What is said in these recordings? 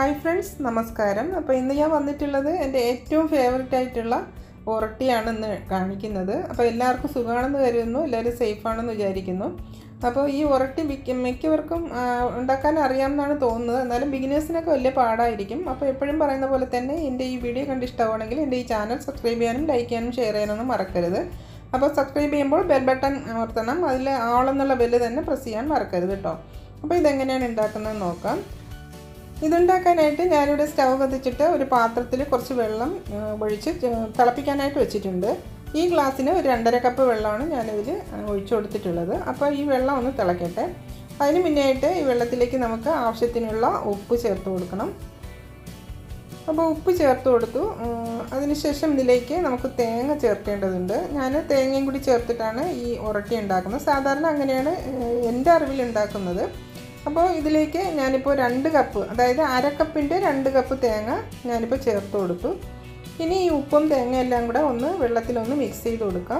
hi friends നമസ്കാരം അപ്പോൾ ഇന്ന് ഞാൻ വന്നിട്ടുള്ളത് എൻ്റെ ഏറ്റവും ഫേവററ്റ് ആയിട്ടുള്ള ഒറട്ടിയാണ് ഇന്ന് കാണിക്കുന്നത് അപ്പോൾ എല്ലാവർക്കും സുഖമാണെന്ന് കരുതുന്നു എല്ലാവരും സേഫാണെന്ന് വിചാരിക്കുന്നു അപ്പോൾ ഈ ഒറട്ടി മിക്ക മിക്കവർക്കും ആ, ഉണ്ടാക്കാൻ അറിയാമെന്നാണ് തോന്നുന്നത് എന്നാലും ബിഗിനേഴ്സിനൊക്കെ വലിയ പാടായിരിക്കും അപ്പോൾ എപ്പോഴും പറയുന്ന പോലെ തന്നെ എൻ്റെ ഈ വീഡിയോ കണ്ട് ഇഷ്ടമാണെങ്കിൽ എൻ്റെ ഈ ചാനൽ സബ്സ്ക്രൈബ് ചെയ്യാനും ലൈക്ക് ചെയ്യാനും ഷെയർ ചെയ്യാനൊന്നും മറക്കരുത് അപ്പോൾ സബ്സ്ക്രൈബ് ചെയ്യുമ്പോൾ ബെൽ ബട്ടൺ അമർത്തണം അതിൽ ആളെന്നുള്ള ബെല്ല് തന്നെ പ്രസ് ചെയ്യാൻ മറക്കരുത് കേട്ടോ അപ്പോൾ ഇതെങ്ങനെയാണ് ഉണ്ടാക്കുന്നത് നോക്കാം ഇതുണ്ടാക്കാനായിട്ട് ഞാനിവിടെ സ്റ്റവ് കത്തിച്ചിട്ട് ഒരു പാത്രത്തിൽ കുറച്ച് വെള്ളം ആ, ഒഴിച്ച് ചെ- തിളപ്പിക്കാനായിട്ട് വെച്ചിട്ടുണ്ട് ഈ ഗ്ലാസ്സിന് ഒരു രണ്ടര കപ്പ് വെള്ളമാണ് ഞാനിതിൽ ഒഴിച്ചു കൊടുത്തിട്ടുള്ളത് അപ്പോൾ ഈ വെള്ളം ഒന്ന് തിളക്കട്ടെ അതിന് മുന്നേയായിട്ട് ഈ വെള്ളത്തിലേക്ക് നമുക്ക് ആവശ്യത്തിനുള്ള ഉപ്പ് ചേർത്ത് കൊടുക്കണം അപ്പോൾ ഉപ്പ് ചേർത്ത് കൊടുത്തു ഉം, അതിനുശേഷം ഇതിലേക്ക് നമുക്ക് തേങ്ങ ചേർക്കേണ്ടതുണ്ട് ഞാൻ തേങ്ങയും കൂടി ചേർത്തിട്ടാണ് ഈ ഉറട്ടി ഉണ്ടാക്കുന്നത് സാധാരണ അങ്ങനെയാണ് ഏഹ്, എൻ്റെ അറിവിൽ ഉണ്ടാക്കുന്നത് അപ്പോൾ ഇതിലേക്ക് ഞാനിപ്പോൾ രണ്ട് കപ്പ് അതായത് അര കപ്പിൻ്റെ രണ്ട് കപ്പ് തേങ്ങ ഞാനിപ്പോൾ ചേർത്ത് കൊടുത്തു ഇനി ഈ ഉപ്പും തേങ്ങ എല്ലാം കൂടെ ഒന്ന് വെള്ളത്തിലൊന്ന് മിക്സ് ചെയ്ത് കൊടുക്കാം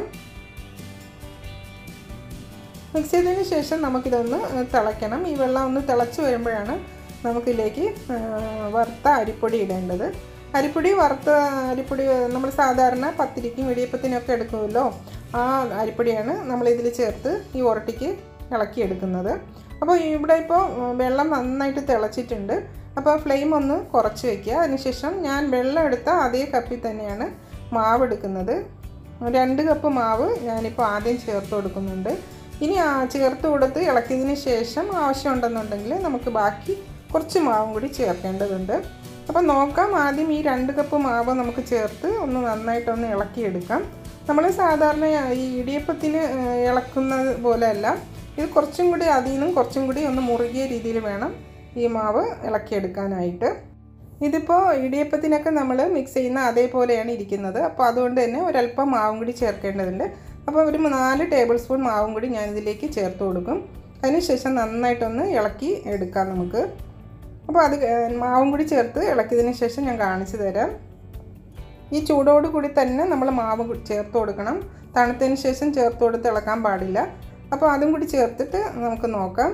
മിക്സ് ചെയ്തതിന് ശേഷം നമുക്കിതൊന്ന് തിളയ്ക്കണം ഈ വെള്ളം ഒന്ന് തിളച്ച് വരുമ്പോഴാണ് നമുക്കിതിലേക്ക് ആ, വറുത്ത അരിപ്പൊടി ഇടേണ്ടത് അരിപ്പൊടി വറുത്ത അരിപ്പൊടി നമ്മൾ സാധാരണ പത്തിരിക്കും ഇടിയപ്പത്തിനൊക്കെ എടുക്കുമല്ലോ ആ അരിപ്പൊടിയാണ് നമ്മളിതിൽ ചേർത്ത് ഈ ഉരട്ടിക്ക് ഇളക്കിയെടുക്കുന്നത് അപ്പോൾ ഇവിടെ ഇപ്പോൾ വെള്ളം നന്നായിട്ട് തിളച്ചിട്ടുണ്ട് അപ്പോൾ ഫ്ലെയിം ഒന്ന് കുറച്ച് വയ്ക്കുക അതിനുശേഷം ഞാൻ വെള്ളം എടുത്ത അതേ കപ്പിൽ തന്നെയാണ് മാവ് എടുക്കുന്നത് രണ്ട് കപ്പ് മാവ് ഞാനിപ്പോൾ ആദ്യം ചേർത്ത് കൊടുക്കുന്നുണ്ട് ഇനി ആ ചേർത്ത് കൊടുത്ത് ഇളക്കിയതിന് ശേഷം ആവശ്യമുണ്ടെന്നുണ്ടെങ്കിൽ നമുക്ക് ബാക്കി കുറച്ച് മാവും കൂടി ചേർക്കേണ്ടതുണ്ട് അപ്പോൾ നോക്കാം ആദ്യം ഈ രണ്ട് കപ്പ് മാവ് നമുക്ക് ചേർത്ത് ഒന്ന് നന്നായിട്ടൊന്ന് ഇളക്കിയെടുക്കാം നമ്മൾ സാധാരണ ഈ ഇടിയപ്പത്തിന് ഏഹ്, ഇളക്കുന്നത് പോലെയല്ല ഇത് കുറച്ചും കൂടി അതിൽ നിന്നും കുറച്ചും കൂടി ഒന്ന് മുറുകിയ രീതിയിൽ വേണം ഈ മാവ് ഇളക്കിയെടുക്കാനായിട്ട് ഇതിപ്പോൾ ഇടിയപ്പത്തിനൊക്കെ നമ്മൾ മിക്സ് ചെയ്യുന്ന അതേപോലെയാണ് ഇരിക്കുന്നത് അപ്പോൾ അതുകൊണ്ട് തന്നെ ഒരല്പം മാവും കൂടി ചേർക്കേണ്ടതുണ്ട് അപ്പോൾ ഒരു നാല് ടേബിൾ സ്പൂൺ മാവും കൂടി ഞാനിതിലേക്ക് ചേർത്ത് കൊടുക്കും അതിനുശേഷം നന്നായിട്ടൊന്ന് ഇളക്കി എടുക്കാം നമുക്ക് അപ്പോൾ അത് ഏഹ്, മാവും കൂടി ചേർത്ത് ഇളക്കിയതിന് ശേഷം ഞാൻ കാണിച്ചു തരാം ഈ ചൂടോട് കൂടി തന്നെ നമ്മൾ മാവ് കു- ചേർത്ത് കൊടുക്കണം തണുത്തതിന് ശേഷം ചേർത്ത് കൊടുത്ത് ഇളക്കാൻ പാടില്ല അപ്പോൾ അതും കൂടി ചേർത്തിട്ട് നമുക്ക് നോക്കാം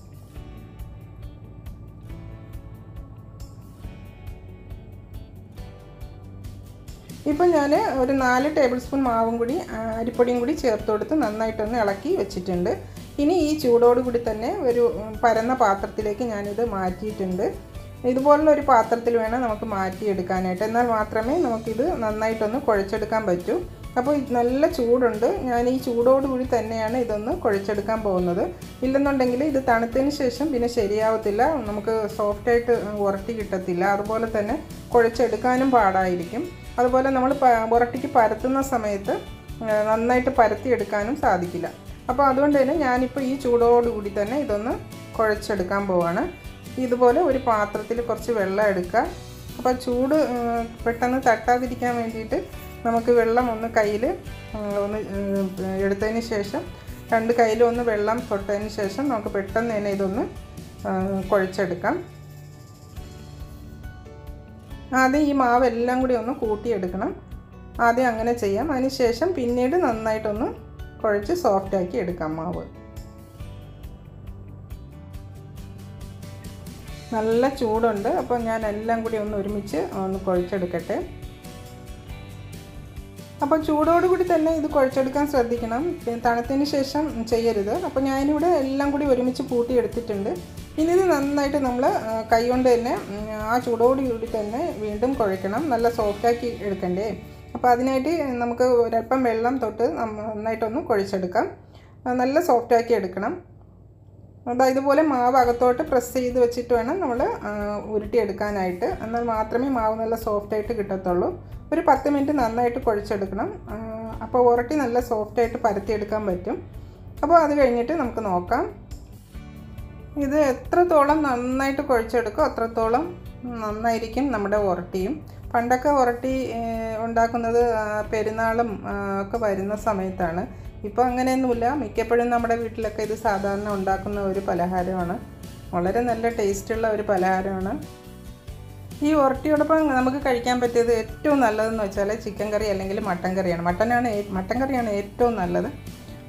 ഇപ്പം ഞാൻ ഒരു നാല് ടേബിൾ സ്പൂൺ മാവും കൂടി ആ, അരിപ്പൊടിയും കൂടി ചേർത്ത് കൊടുത്ത് നന്നായിട്ടൊന്ന് ഇളക്കി വെച്ചിട്ടുണ്ട് ഇനി ഈ ചൂടോട് കൂടി തന്നെ ഒരു ഉം, പരന്ന പാത്രത്തിലേക്ക് ഞാനിത് മാറ്റിയിട്ടുണ്ട് ഇതുപോലുള്ള ഒരു പാത്രത്തിൽ വേണം നമുക്ക് മാറ്റിയെടുക്കാനായിട്ട് എന്നാൽ മാത്രമേ നമുക്കിത് നന്നായിട്ടൊന്ന് കുഴച്ചെടുക്കാൻ പറ്റൂ അപ്പോൾ ഇത് നല്ല ചൂടുണ്ട് ഞാൻ ഈ ചൂടോട് കൂടി തന്നെയാണ് ഇതൊന്ന് കുഴച്ചെടുക്കാൻ പോകുന്നത് ഇല്ലെന്നുണ്ടെങ്കിൽ ഇത് തണുത്തതിന് ശേഷം പിന്നെ ശരിയാവത്തില്ല നമുക്ക് സോഫ്റ്റായിട്ട് ഉരട്ടി കിട്ടത്തില്ല അതുപോലെ തന്നെ കുഴച്ചെടുക്കാനും പാടായിരിക്കും അതുപോലെ നമ്മൾ ഉരട്ടിക്ക് പരത്തുന്ന സമയത്ത് ആ, നന്നായിട്ട് പരത്തിയെടുക്കാനും സാധിക്കില്ല അപ്പോൾ അതുകൊണ്ട് തന്നെ ഞാനിപ്പോൾ ഈ ചൂടോടുകൂടി തന്നെ ഇതൊന്ന് കുഴച്ചെടുക്കാൻ പോവാണ് ഇതുപോലെ ഒരു പാത്രത്തിൽ കുറച്ച് വെള്ളം എടുക്കുക അപ്പോൾ ചൂട് ആ, പെട്ടെന്ന് തട്ടാതിരിക്കാൻ വേണ്ടിയിട്ട് നമുക്ക് വെള്ളം ഒന്ന് കയ്യിൽ ഒന്ന് ആ, എടുത്തതിന് ശേഷം രണ്ട് കയ്യിലും ഒന്ന് വെള്ളം തൊട്ടതിന് ശേഷം നമുക്ക് പെട്ടെന്ന് തന്നെ ഇതൊന്ന് ആ, കുഴച്ചെടുക്കാം ആദ്യം ഈ മാവ് എല്ലാം കൂടി ഒന്ന് കൂട്ടിയെടുക്കണം ആദ്യം അങ്ങനെ ചെയ്യാം അതിനുശേഷം പിന്നീട് നന്നായിട്ടൊന്ന് കുഴച്ച് സോഫ്റ്റാക്കി എടുക്കാം മാവ് നല്ല ചൂടുണ്ട് അപ്പോൾ ഞാൻ എല്ലാം കൂടി ഒന്ന് ഒരുമിച്ച് ഒന്ന് കുഴച്ചെടുക്കട്ടെ അപ്പോൾ ചൂടോടുകൂടി തന്നെ ഇത് കുഴച്ചെടുക്കാൻ ശ്രദ്ധിക്കണം പിന്നെ തണുത്തതിന് ശേഷം ചെയ്യരുത് അപ്പോൾ ഞാനിവിടെ എല്ലാം കൂടി ഒരുമിച്ച് കൂട്ടിയെടുത്തിട്ടുണ്ട് ഇനി ഇത് നന്നായിട്ട് നമ്മൾ കൈ കൊണ്ട് തന്നെ ഉം, ആ ചൂടോടുകൂടി തന്നെ വീണ്ടും കുഴക്കണം നല്ല സോഫ്റ്റാക്കി എടുക്കണ്ടേ അപ്പോൾ അതിനായിട്ട് നമുക്ക് ഒരല്പം വെള്ളം തൊട്ട് നമ്മ- നന്നായിട്ടൊന്ന് കുഴച്ചെടുക്കാം ആ, നല്ല സോഫ്റ്റാക്കി എടുക്കണം അതാ ഇതുപോലെ മാവ് അകത്തോട്ട് പ്രസ് ചെയ്ത് വെച്ചിട്ട് വേണം നമ്മൾ ഉരുട്ടിയെടുക്കാനായിട്ട് എന്നാൽ മാത്രമേ മാവ് നല്ല സോഫ്റ്റായിട്ട് കിട്ടത്തുള്ളൂ ഒരു പത്ത് മിനിറ്റ് നന്നായിട്ട് കുഴച്ചെടുക്കണം ആ, അപ്പോൾ ഉരട്ടി നല്ല സോഫ്റ്റായിട്ട് പരത്തിയെടുക്കാൻ പറ്റും അപ്പോൾ അത് കഴിഞ്ഞിട്ട് നമുക്ക് നോക്കാം ഇത് എത്രത്തോളം നന്നായിട്ട് കുഴച്ചെടുക്കും അത്രത്തോളം നന്നായിരിക്കും നമ്മുടെ ഉരട്ടിയും പണ്ടൊക്കെ ഉരട്ടി ഏഹ്, ഉണ്ടാക്കുന്നത് ആ, പെരുന്നാളും ആ, ഒക്കെ വരുന്ന സമയത്താണ് ഇപ്പോൾ അങ്ങനെയൊന്നുമില്ല മിക്കപ്പോഴും നമ്മുടെ വീട്ടിലൊക്കെ ഇത് സാധാരണ ഉണ്ടാക്കുന്ന ഒരു പലഹാരമാണ് വളരെ നല്ല ടേസ്റ്റുള്ള ഒരു പലഹാരമാണ് ഈ ഉരട്ടിയോടൊപ്പം നമുക്ക് കഴിക്കാൻ പറ്റിയത് ഏറ്റവും നല്ലതെന്ന് വെച്ചാൽ ചിക്കൻ കറി അല്ലെങ്കിൽ മട്ടൻ കറിയാണ് മട്ടനാണ് ഏ- മട്ടൻ കറിയാണ് ഏറ്റവും നല്ലത്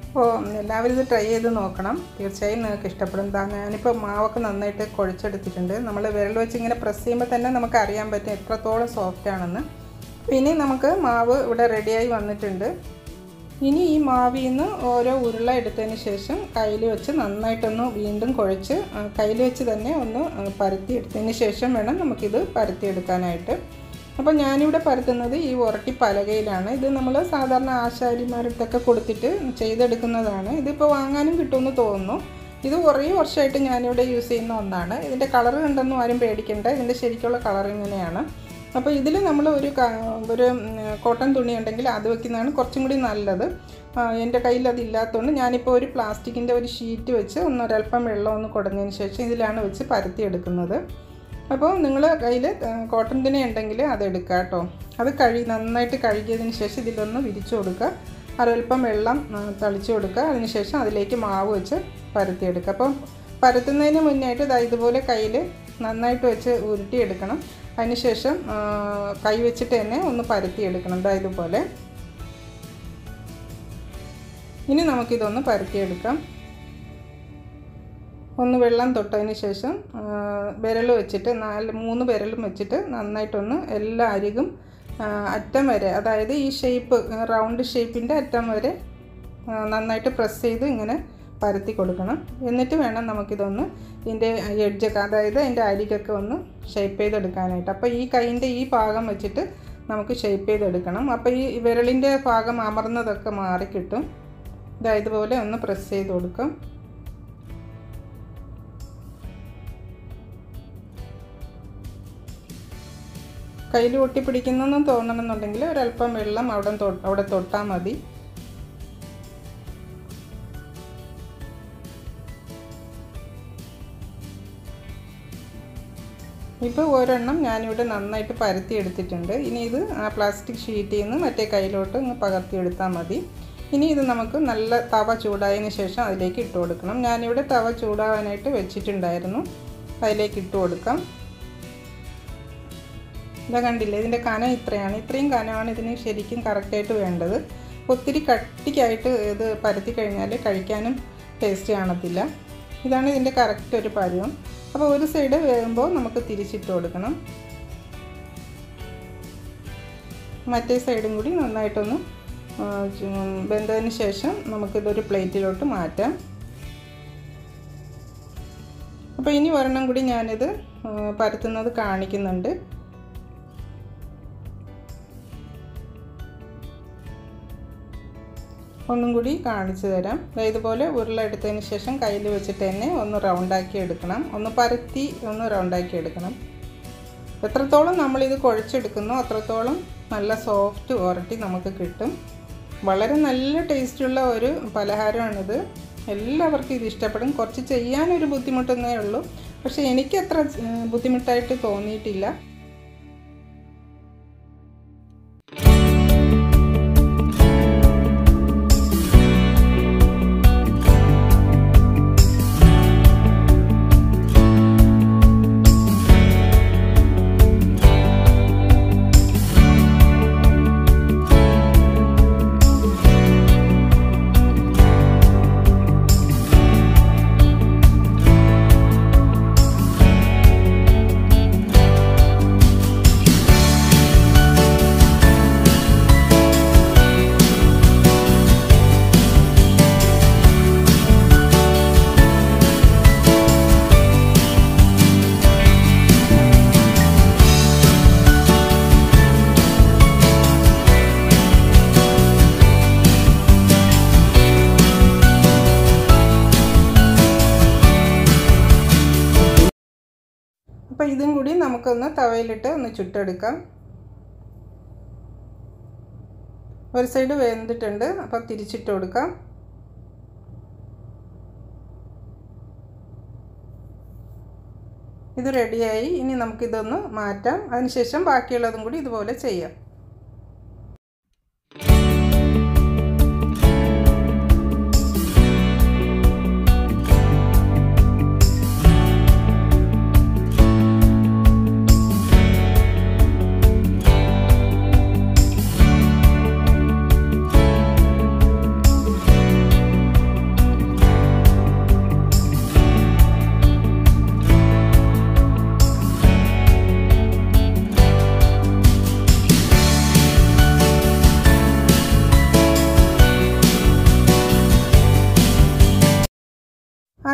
അപ്പോൾ എല്ലാവരും ഇത് ട്രൈ ചെയ്ത് നോക്കണം തീർച്ചയായും നിങ്ങൾക്ക് ഇഷ്ടപ്പെടും ദാ ഞാനിപ്പോൾ മാവൊക്കെ നന്നായിട്ട് കുഴച്ചെടുത്തിട്ടുണ്ട് നമ്മൾ വിരൽ വെച്ച് ഇങ്ങനെ പ്രസ് ചെയ്യുമ്പോൾ തന്നെ നമുക്ക് അറിയാൻ പറ്റും എത്രത്തോളം സോഫ്റ്റ് ആണെന്ന് ഇനി നമുക്ക് മാവ് ഇവിടെ റെഡിയായി വന്നിട്ടുണ്ട് ഇനി ഈ മാവിൽ നിന്ന് ഓരോ ഉരുള എടുത്തതിന് ശേഷം കയ്യിൽ വെച്ച് നന്നായിട്ടൊന്ന് വീണ്ടും കുഴച്ച് കയ്യിൽ വെച്ച് തന്നെ ഒന്ന് പരത്തി എടുത്തതിന് ശേഷം വേണം നമുക്കിത് പരത്തിയെടുക്കാനായിട്ട് അപ്പോൾ ഞാനിവിടെ പരത്തുന്നത് ഈ ഉരട്ടി പലകയിലാണ് ഇത് നമ്മൾ സാധാരണ ആശാരിമാരടുത്തൊക്കെ കൊടുത്തിട്ട് ചെയ്തെടുക്കുന്നതാണ് ഇതിപ്പോൾ വാങ്ങാനും കിട്ടുമെന്ന് തോന്നുന്നു ഇത് കുറേ വർഷമായിട്ട് ഞാനിവിടെ യൂസ് ചെയ്യുന്ന ഒന്നാണ് ഇതിൻ്റെ കളർ കണ്ടൊന്നും ആരും പേടിക്കേണ്ട ഇതിൻ്റെ ശരിക്കുള്ള കളർ ഇങ്ങനെയാണ് അപ്പോൾ ഇതിൽ നമ്മൾ ഒരു ഒരു കോട്ടൺ തുണി ഉണ്ടെങ്കിൽ അത് വെക്കുന്നതാണ് കുറച്ചും കൂടി നല്ലത് എൻ്റെ കയ്യിൽ അതില്ലാത്തതുകൊണ്ട് ഞാനിപ്പോൾ ഒരു പ്ലാസ്റ്റിക്കിൻ്റെ ഒരു ഷീറ്റ് വെച്ച് ഒന്ന് ഒരല്പം വെള്ളം ഒന്ന് കുടഞ്ഞതിന് ശേഷം ഇതിലാണ് വെച്ച് പരത്തിയെടുക്കുന്നത് അപ്പോൾ നിങ്ങൾ കയ്യിൽ കോട്ടൺ തുണി ഉണ്ടെങ്കിൽ അത് എടുക്കുക കേട്ടോ അത് കഴി നന്നായിട്ട് കഴുകിയതിന് ശേഷം ഇതിലൊന്ന് വിരിച്ചു കൊടുക്കുക ഒരല്പം വെള്ളം തളിച്ചു കൊടുക്കുക അതിന് ശേഷം അതിലേക്ക് മാവ് വെച്ച് പരത്തിയെടുക്കുക അപ്പം പരത്തുന്നതിന് മുന്നായിട്ട് ഇതാ ഇതുപോലെ കയ്യിൽ നന്നായിട്ട് വെച്ച് ഉരുട്ടിയെടുക്കണം അതിനുശേഷം കൈ വെച്ചിട്ട് തന്നെ ഒന്ന് പരത്തിയെടുക്കണം ഇതാ ഇതുപോലെ ഇനി നമുക്കിതൊന്ന് പരത്തിയെടുക്കാം ഒന്ന് വെള്ളം തൊട്ടതിന് ശേഷം വിരൽ വെച്ചിട്ട് നാല് മൂന്ന് വിരലും വെച്ചിട്ട് നന്നായിട്ടൊന്ന് എല്ലാ അരികും അറ്റം വരെ അതായത് ഈ ഷേപ്പ് റൗണ്ട് ഷേപ്പിൻ്റെ അറ്റം വരെ നന്നായിട്ട് പ്രസ് ചെയ്ത് ഇങ്ങനെ പരത്തി കൊടുക്കണം എന്നിട്ട് വേണം നമുക്കിതൊന്ന് ഇതിൻ്റെ എഡ്ജൊക്കെ അതായത് അതിൻ്റെ അരികൊക്കെ ഒന്ന് ഷേപ്പ് ചെയ്തെടുക്കാനായിട്ട് അപ്പോൾ ഈ കൈൻ്റെ ഈ ഭാഗം വെച്ചിട്ട് നമുക്ക് ഷേപ്പ് ചെയ്തെടുക്കണം അപ്പോൾ ഈ വിരലിൻ്റെ ഭാഗം അമർന്നതൊക്കെ മാറിക്കിട്ടും ഇതാ ഇതുപോലെ ഒന്ന് പ്രസ് ചെയ്ത് കൊടുക്കും കയ്യിൽ ഒട്ടിപ്പിടിക്കുന്നെന്നും തോന്നണമെന്നുണ്ടെങ്കിൽ ഒരല്പം വെള്ളം അവിടെ അവിടെ തൊട്ടാൽ മതി ഇപ്പോൾ ഒരെണ്ണം ഞാനിവിടെ നന്നായിട്ട് പരത്തി എടുത്തിട്ടുണ്ട് ഇനി ഇത് ആ പ്ലാസ്റ്റിക് ഷീറ്റിൽ നിന്ന് മറ്റേ കയ്യിലോട്ട് ഇങ്ങ് പകർത്തി എടുത്താൽ മതി ഇനി ഇത് നമുക്ക് നല്ല തവ ചൂടായതിന് ശേഷം അതിലേക്ക് ഇട്ട് കൊടുക്കണം ഞാനിവിടെ തവ ചൂടാവാനായിട്ട് വെച്ചിട്ടുണ്ടായിരുന്നു അതിലേക്ക് ഇട്ട് കൊടുക്കാം ഇതാ കണ്ടില്ലേ ഇതിൻ്റെ കനം ഇത്രയാണ് ഇത്രയും കനമാണ് ഇതിന് ശരിക്കും കറക്റ്റായിട്ട് വേണ്ടത് ഒത്തിരി കട്ടിക്കായിട്ട് ഇത് പരത്തി കഴിഞ്ഞാൽ കഴിക്കാനും ടേസ്റ്റ് കാണത്തില്ല ഇതാണ് ഇതിൻ്റെ കറക്റ്റ് ഒരു പരുവം അപ്പോൾ ഒരു സൈഡ് വേകുമ്പോൾ നമുക്ക് തിരിച്ചിട്ട് കൊടുക്കണം മറ്റേ സൈഡും കൂടി നന്നായിട്ടൊന്ന് വെന്തതിന് ശേഷം നമുക്കിതൊരു പ്ലേറ്റിലോട്ട് മാറ്റാം അപ്പോൾ ഇനി ഒരെണ്ണം കൂടി ഞാനിത് പരത്തുന്നത് കാണിക്കുന്നുണ്ട് ഒന്നും കൂടി കാണിച്ചു തരാം ഇതുപോലെ ഉരുള എടുത്തതിന് ശേഷം കയ്യിൽ വെച്ചിട്ട് തന്നെ ഒന്ന് റൗണ്ടാക്കി എടുക്കണം ഒന്ന് പരത്തി ഒന്ന് റൗണ്ടാക്കി എടുക്കണം എത്രത്തോളം നമ്മളിത് കുഴച്ചെടുക്കുന്നോ അത്രത്തോളം നല്ല സോഫ്റ്റ് ഉരട്ടി നമുക്ക് കിട്ടും വളരെ നല്ല ടേസ്റ്റുള്ള ഒരു പലഹാരമാണിത് എല്ലാവർക്കും ഇത് ഇഷ്ടപ്പെടും കുറച്ച് ചെയ്യാനൊരു ബുദ്ധിമുട്ടെന്നേ ഉള്ളൂ പക്ഷേ എനിക്ക് അത്ര ബുദ്ധിമുട്ടായിട്ട് തോന്നിയിട്ടില്ല അപ്പോൾ ഇതും കൂടി നമുക്കൊന്ന് തവയിലിട്ട് ഒന്ന് ചുട്ടെടുക്കാം ഒരു സൈഡ് വെന്തിട്ടുണ്ട് അപ്പോൾ തിരിച്ചിട്ട് കൊടുക്കാം ഇത് റെഡിയായി ഇനി നമുക്കിതൊന്ന് മാറ്റാം അതിനുശേഷം ബാക്കിയുള്ളതും കൂടി ഇതുപോലെ ചെയ്യാം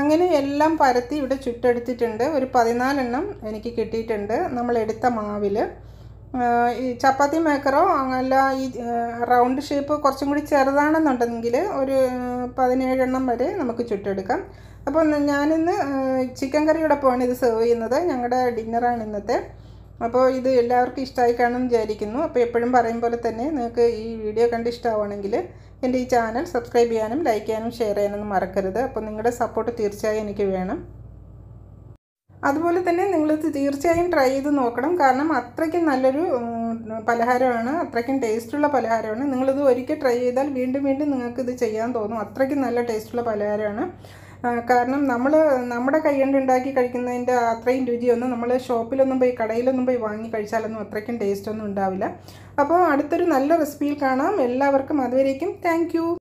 അങ്ങനെ എല്ലാം പരത്തി ഇവിടെ ചുട്ടെടുത്തിട്ടുണ്ട് ഒരു പതിനാലെണ്ണം എനിക്ക് കിട്ടിയിട്ടുണ്ട് നമ്മൾ എടുത്ത മാവിൽ ഈ ചപ്പാത്തി മേക്കറോ അല്ല ഈ റൗണ്ട് ഷേപ്പ് കുറച്ചും കൂടി ചെറുതാണെന്നുണ്ടെങ്കിൽ ഒരു പതിനേഴെണ്ണം വരെ നമുക്ക് ചുട്ടെടുക്കാം അപ്പോൾ ഞാനിന്ന് ചിക്കൻ കറിയോടൊപ്പമാണ് ഇത് സെർവ് ചെയ്യുന്നത് ഞങ്ങളുടെ ഡിന്നറാണ് ഇന്നത്തെ അപ്പോൾ ഇത് എല്ലാവർക്കും ഇഷ്ടമായി കാണുമെന്ന് വിചാരിക്കുന്നു അപ്പോൾ എപ്പോഴും പറയും പോലെ തന്നെ നിങ്ങൾക്ക് ഈ വീഡിയോ കണ്ട് ഇഷ്ടമാണെങ്കിൽ എൻ്റെ ഈ ചാനൽ സബ്സ്ക്രൈബ് ചെയ്യാനും ലൈക്ക് ചെയ്യാനും ഷെയർ ചെയ്യാനൊന്നും മറക്കരുത് അപ്പോൾ നിങ്ങളുടെ സപ്പോർട്ട് തീർച്ചയായും എനിക്ക് വേണം അതുപോലെ തന്നെ നിങ്ങളിത് തീർച്ചയായും ട്രൈ ചെയ്ത് നോക്കണം കാരണം അത്രയ്ക്കും നല്ലൊരു പലഹാരമാണ് അത്രയ്ക്കും ടേസ്റ്റുള്ള പലഹാരമാണ് നിങ്ങളിത് ഒരിക്കൽ ട്രൈ ചെയ്താൽ വീണ്ടും വീണ്ടും നിങ്ങൾക്ക് ഇത് ചെയ്യാൻ തോന്നും അത്രയ്ക്കും നല്ല ടേസ്റ്റുള്ള പലഹാരമാണ് കാരണം നമ്മൾ നമ്മുടെ കൈകൊണ്ട് ഉണ്ടാക്കി കഴിക്കുന്നതിൻ്റെ അത്രയും രുചിയൊന്നും നമ്മൾ ഷോപ്പിലൊന്നും പോയി കടയിലൊന്നും പോയി വാങ്ങി കഴിച്ചാലൊന്നും അത്രയ്ക്കും ടേസ്റ്റ് ഒന്നും ഉണ്ടാവില്ല അപ്പോൾ അടുത്തൊരു നല്ല റെസിപ്പിയിൽ കാണാം എല്ലാവർക്കും അതുവരേക്കും താങ്ക്